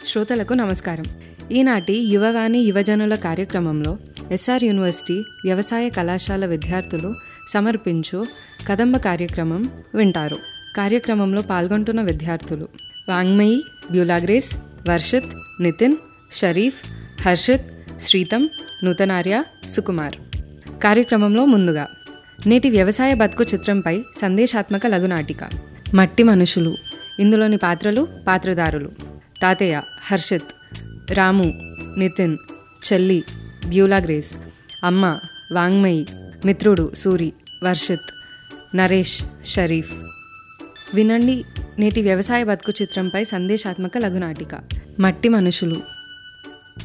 శ్రోతలకు నమస్కారం ఈనాటి యువవాణి యువజనుల కార్యక్రమంలో ఎస్ఆర్ యూనివర్సిటీ వ్యవసాయ కళాశాల విద్యార్థులు సమర్పించు కదంబ కార్యక్రమం వింటారు కార్యక్రమంలో పాల్గొంటున్న విద్యార్థులు వాంగ్మయి బ్యూలాగ్రేస్ వర్షిత్ నితిన్ షరీఫ్ హర్షిత్ శ్రీతం నూతనార్య సుకుమార్ కార్యక్రమంలో ముందుగా నేటి వ్యవసాయ బతుకు చిత్రంపై సందేశాత్మక లఘునాటిక మట్టి మనుషులు ఇందులోని పాత్రలు పాత్రదారులు తాతయ్య హర్షిత్ రాము నితిన్ చెల్లి బ్యూలా గ్రేస్ అమ్మ వాంగ్మయి మిత్రుడు సూరి వర్షిత్ నరేష్ షరీఫ్ వినండి నేటి వ్యవసాయ బతుకు చిత్రంపై సందేశాత్మక లఘునాటిక మట్టి మనుషులు